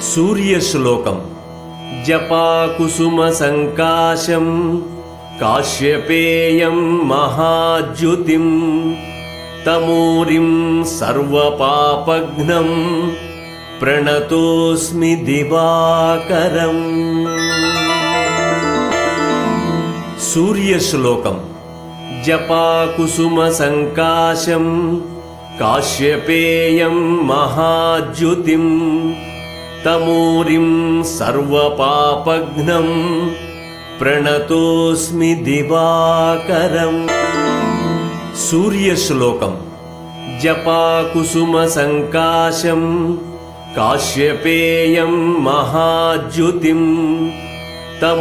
సూర్యశ్లోకం జపాకుసుమసంకాశం కాశ్యపేయం మహాద్యుతిం తమూరిం సర్వపాపఘ్నం ప్రణతోస్మి దివాకరం సూర్యశ్లోకం జపాకుసుమసంకాశం కాశ్యపేయం మహాద్యుతిం తమూరిం సర్వపాపఘ్నం ప్రణతోస్మి దివాకరం సూర్యశ్లోకం జపాకుసుమసంకాశం కాశ్యపేయం మహాద్యుతిం